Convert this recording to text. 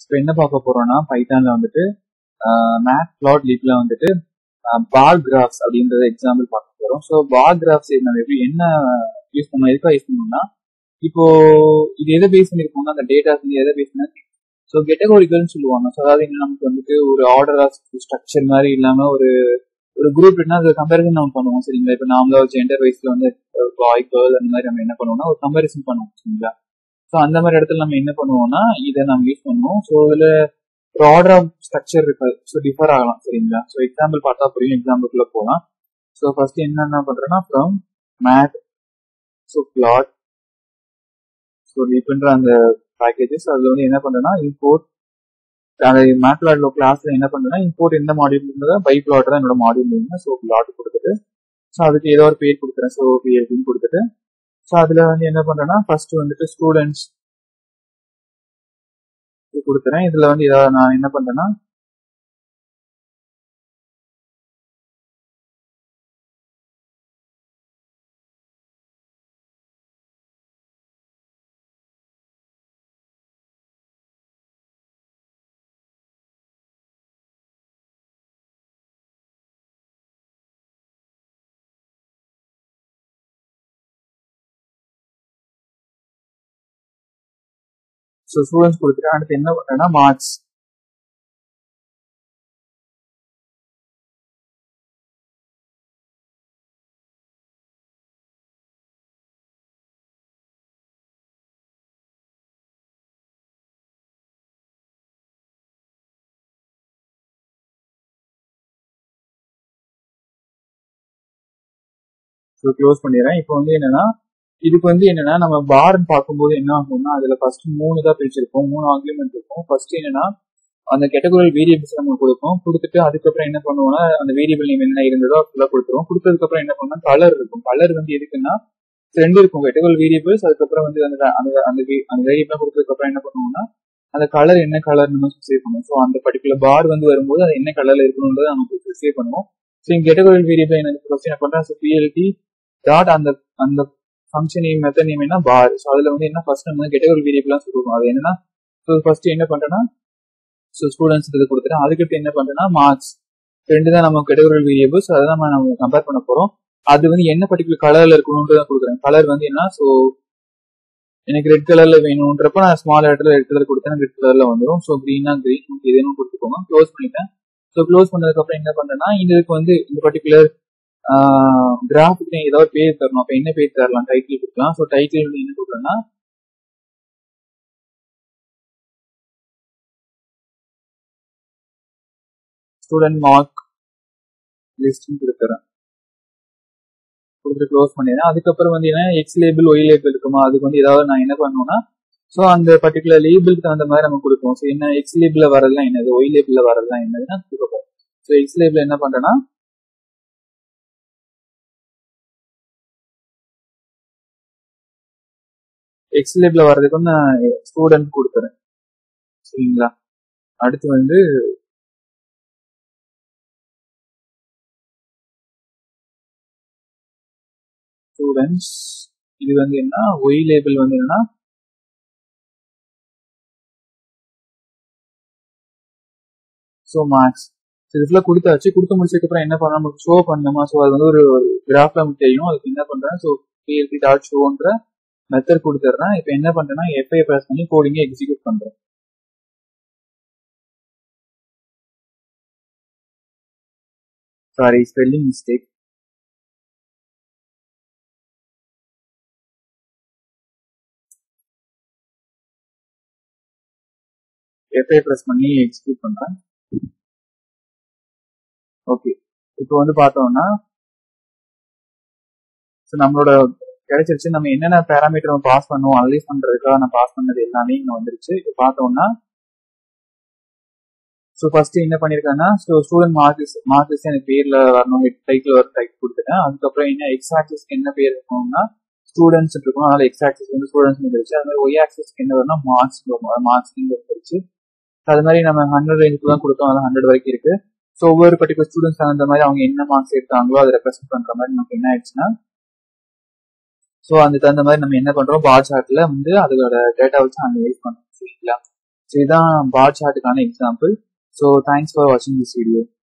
இப்போ என்ன பார்க்க போறோம்னா பைத்தான்ல வந்துட்டு மேத் பிளாட் லீப்ல வந்துட்டு பார் கிராஃப்ஸ் அப்படின்றத எக்ஸாம்பிள் பார்க்க போறோம் ஸோ பார் கிராஃப்ஸ் நம்ம எப்படி என்ன யூஸ் பண்ணணும் எதுக்காக யூஸ் பண்ணணும்னா இப்போ இது எதை பேஸ் பண்ணிருக்கோம்னா அந்த டேட்டாஸ் வந்து எதை பேஸ் பண்ணி ஸோ கெட்டகோரிக்கல்னு சொல்லுவாங்க ஸோ அதாவது என்ன நமக்கு வந்துட்டு ஒரு ஆர்டர் ஆஃப் ஸ்ட்ரக்சர் மாதிரி இல்லாம ஒரு ஒரு குரூப் இருக்குன்னா அது கம்பேரிசன் நம்ம பண்ணுவோம் சரிங்களா இப்போ நாமளா ஜெண்டர் வைஸ்ல வந்து பாய் கேர்ள் அந்த மாதிரி நம்ம என்ன பண்ணுவோம்னா ஒரு கம்பேரிசன் பண்ணுவோம் சரிங்களா ஸோ அந்த மாதிரி இடத்துல நம்ம என்ன பண்ணுவோம்னா இதை நம்ம யூஸ் பண்ணுவோம் ஸோ இதுல ஒரு ஆர்டர் ஆஃப் ஸ்ட்ரக்சர் இருக்கு ஸோ டிஃபர் ஆகலாம் சரிங்களா ஸோ எக்ஸாம்பிள் பார்த்தா புரியும் எக்ஸாம்பிள்குள்ள போகலாம் ஸோ ஃபர்ஸ்ட் என்னென்ன பண்றேன்னா from math so plot so இப்பன்ற அந்த பேக்கேஜஸ் அதுல வந்து என்ன பண்றேன்னா இம்போர்ட் அந்த மேட்லாட்ல கிளாஸ்ல என்ன பண்றேன்னா இம்போர்ட் எந்த மாடியூல் பை பிளாட் தான் என்னோட மாடியூல் ஸோ பிளாட் கொடுத்துட்டு ஸோ அதுக்கு ஏதோ ஒரு பேர் கொடுக்குறேன் ஸோ பிஎல்பின்னு கொடுத்துட்டு ஸோ அதுல வந்து என்ன பண்றேன்னா ஃபர்ஸ்ட் வந்துட்டு ஸ்டூடெண்ட்ஸ் கொடுத்துறேன் இதுல வந்து ஏதாவது நான் என்ன பண்றேன்னா ஸோ ஸ்டூடெண்ட்ஸ் கொடுத்துட்டு அடுத்து என்ன பண்றேன்னா மார்க்ஸ் ஸோ க்ளோஸ் பண்ணிடுறேன் இப்போ வந்து என்னன்னா இதுக்கு வந்து என்னன்னா நம்ம பார்னு பார்க்கும்போது என்ன ஆகும்னா அதுல ஃபர்ஸ்ட் மூணு தான் பிரிச்சிருப்போம் மூணு ஆர்குமெண்ட் இருக்கும் ஃபர்ஸ்ட் என்னன்னா அந்த கேட்டகரி வேரியபிள்ஸ் நம்ம கொடுப்போம் கொடுத்துட்டு அதுக்கப்புறம் என்ன பண்ணுவோம்னா அந்த வேரியபிள் நேம் என்ன இருந்ததோ ஃபுல்லாக கொடுத்துருவோம் கொடுத்ததுக்கு அப்புறம் என்ன பண்ணுவோம்னா கலர் இருக்கும் கலர் வந்து எதுக்குன்னா ரெண்டு இருக்கும் கேட்டகரி வேரியபிள்ஸ் அதுக்கப்புறம் வந்து அந்த அந்த அந்த அந்த வேரியபிள் கொடுத்ததுக்கு அப்புறம் என்ன பண்ணுவோம்னா அந்த கலர் என்ன கலர் நம்ம சேவ் பண்ணுவோம் ஸோ அந்த பர்டிகுலர் பார் வந்து வரும்போது அது என்ன கலர்ல இருக்கணும்ன்றதை நம்ம சேவ் பண்ணுவோம் ஸோ இங்க கேட்டகரி வேரியபிள் எனக்கு ஃபர்ஸ்ட் என்ன பண்றேன் ஸோ பிஎல்டி டாட் அந்த அந்த ஃபங்க்ஷன் நேம் மெத்தட் நேம் என்ன பார் ஸோ அதுல வந்து என்ன ஃபர்ஸ்ட் நம்ம கேட்டகரி வேரியபிள்லாம் சொல்லுவோம் அது என்னன்னா ஸோ ஃபர்ஸ்ட் என்ன பண்றேன்னா ஸோ ஸ்டூடெண்ட்ஸ் இது கொடுத்துட்டேன் அதுக்கடுத்து என்ன பண்றேன்னா மார்க்ஸ் ரெண்டு தான் நம்ம கேட்டகரி வேரியபிள்ஸ் அதை நம்ம நம்ம கம்பேர் பண்ண போறோம் அது வந்து என்ன பர்டிகுலர் கலர்ல இருக்கணும்ன்றத கொடுக்குறேன் கலர் வந்து என்ன ஸோ எனக்கு ரெட் கலர்ல வேணும்ன்றப்ப நான் ஸ்மால் இடத்துல ரெட் கலர் கொடுத்தேன் ரெட் கலர்ல வந்துடும் ஸோ க்ரீனா க்ரீன் எதுவும் கொடுத்துக்கோங்க க்ளோஸ் பண்ணிட்டேன் ஸோ க்ளோஸ் பண்ணதுக்கு அப்புறம் என்ன பண்றேன்னா இதுக்கு வந்து இந்த பர்டிகுலர் கிராஃபுக்கு ஏதாவது பேர் தரணும் அப்ப என்ன பேர் தரலாம் டைட்டில் கொடுக்கலாம் ஸோ டைட்டில் வந்து என்ன கொடுக்குறேன்னா ஸ்டூடெண்ட் மார்க் லிஸ்ட் கொடுத்துறேன் கொடுத்துட்டு க்ளோஸ் பண்ணிடுறேன் அதுக்கப்புறம் வந்து என்ன எக்ஸ் லேபிள் ஒய் லேபிள் இருக்குமா அதுக்கு வந்து ஏதாவது நான் என்ன பண்ணணும்னா ஸோ அந்த பர்டிகுலர் லேபிளுக்கு தகுந்த மாதிரி நம்ம கொடுப்போம் ஸோ என்ன எக்ஸ் லேபிள்ல வரதுலாம் என்னது ஒய் லேபிள்ல வரதுலாம் என்னதுன்னா கொடுப்போம் ஸோ எக்ஸ் லேபிள் என்ன பண்றேன்னா எக்ஸ் லேபிள் வர்றதுக்கு வந்து நான் ஸ்டூடெண்ட் கொடுத்துறேன் சரிங்களா அடுத்து வந்து ஸ்டூடெண்ட்ஸ் இது வந்து என்ன ஒய் லேபிள் வந்து என்னன்னா ஸோ மார்க்ஸ் இது ஃபுல்லாக கொடுத்தாச்சு கொடுத்து முடிச்சதுக்கு அப்புறம் என்ன பண்ண நமக்கு ஷோ பண்ணணுமா ஸோ அது வந்து ஒரு கிராஃப்ல நமக்கு தெரியும் அதுக்கு என்ன பண்றேன் ஸோ பிஎல்பி டாட் ஷோன்ற மெத்தட் கொடுத்துட்றேன் இப்போ என்ன பண்றேன்னா எஃப்ஐ ப்ரெஸ் பண்ணி கோடிங்க எக்ஸிக்யூட் பண்றேன் சாரி ஸ்பெல்லிங் மிஸ்டேக் எஃப்ஐ ப்ரெஸ் பண்ணி எக்ஸிக்யூட் பண்றேன் ஓகே இப்போ வந்து பார்த்தோம்னா நம்மளோட கிடைச்சிருச்சு நம்ம என்னென்ன பேராமீட்டர் நம்ம பாஸ் பண்ணுவோம் அனலைஸ் பண்றதுக்காக நான் பாஸ் பண்ணது எல்லாமே இங்க வந்துருச்சு இப்போ பார்த்தோம்னா ஸோ ஃபர்ஸ்ட் என்ன பண்ணிருக்காங்கன்னா ஸோ ஸ்டூடெண்ட் மார்க்ஸ் மார்க்ஸ் எனக்கு பேர்ல வரணும் டைட்டில் ஒரு டைப் கொடுத்துட்டேன் அதுக்கப்புறம் என்ன எக்ஸ் ஆக்சிஸ்க்கு என்ன பேர் இருக்கணும்னா ஸ்டூடெண்ட்ஸ் இருக்கும் அதனால எக்ஸ் ஆக்சிஸ் வந்து ஸ்டூடெண்ட்ஸ் வந்துருச்சு அது மாதிரி ஒய் ஆக்சிஸ்க்கு என்ன வரும்னா மார்க்ஸ் மார்க்ஸ் வந்துருச்சு அது மாதிரி நம்ம ஹண்ட்ரட் ரேஞ்சுக்கு தான் கொடுத்தோம் அது ஹண்ட்ரட் வரைக்கும் இருக்கு ஸோ ஒவ்வொரு பர்டிகுலர் ஸ்டூடெண்ட்ஸ் அந்த மாதிரி அவங்க என்ன மார்க்ஸ் எடுத்தாங்களோ அதை ரெப்ரசென்ட் பண்ற மாதிரி நமக்கு என்ன ஆயிடுச்சுன்னா ஸோ அதுக்கு தகுந்த மாதிரி நம்ம என்ன பண்றோம் பார் சார்ட்ல வந்து அதோட டேட்டா வச்சு அனலைஸ் பண்றோம் சரிங்களா ஸோ இதுதான் பார் சார்ட்டுக்கான எக்ஸாம்பிள் ஸோ தேங்க்ஸ் ஃபார் வாட்சிங் திஸ் வீடியோ